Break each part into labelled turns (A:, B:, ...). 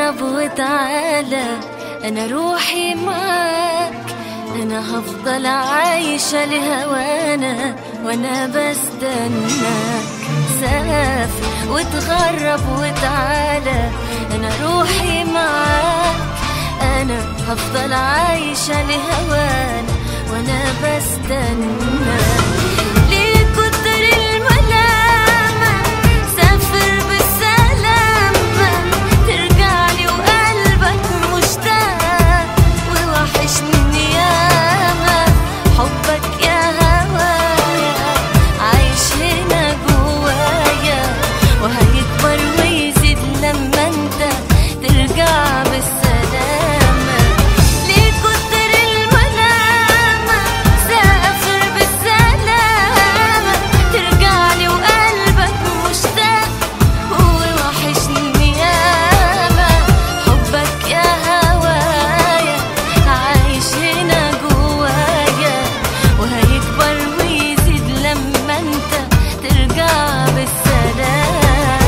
A: قرب وتعالى أنا روحي معاك أنا هفضل عايشة لهوانا وأنا بستناك سافر وتغرب وتعالى أنا روحي معاك أنا هفضل عايشة لهوانا وأنا بستناك ليه كتر الملامة سافر بالسلامة ترجعلي وقلبك مشتاق ووحشني ياما حبك يا هوايا عايش هنا جوايا وهيكبر ويزيد لما انت ترجع بالسلامة ليه كتر الملامة سافر بالسلامة ترجعلي وقلبك مشتاق ووحشني ياما حبك يا هوايا عايش هنا جوايا وهيكبر ويزيد لما انت ترجع بالسلامة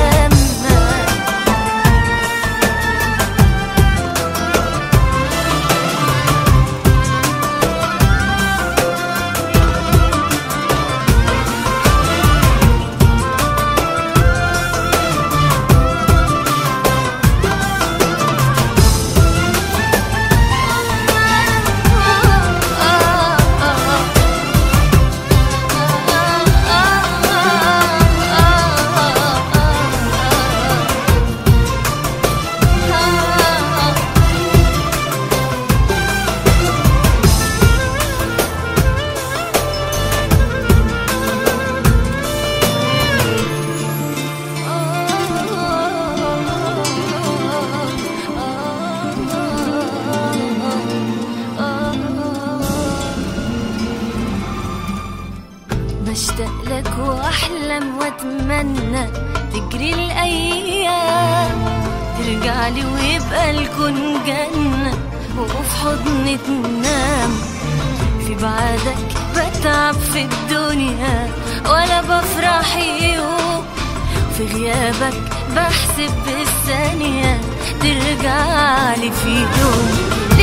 A: بشتاق لك واحلم واتمنى تجري الايام ترجع لي ويبقى الكون جنه وفي حضني تنام في بعدك بتعب في الدنيا ولا بفرح يوم في غيابك بحسب بالثانية ترجع لي في يوم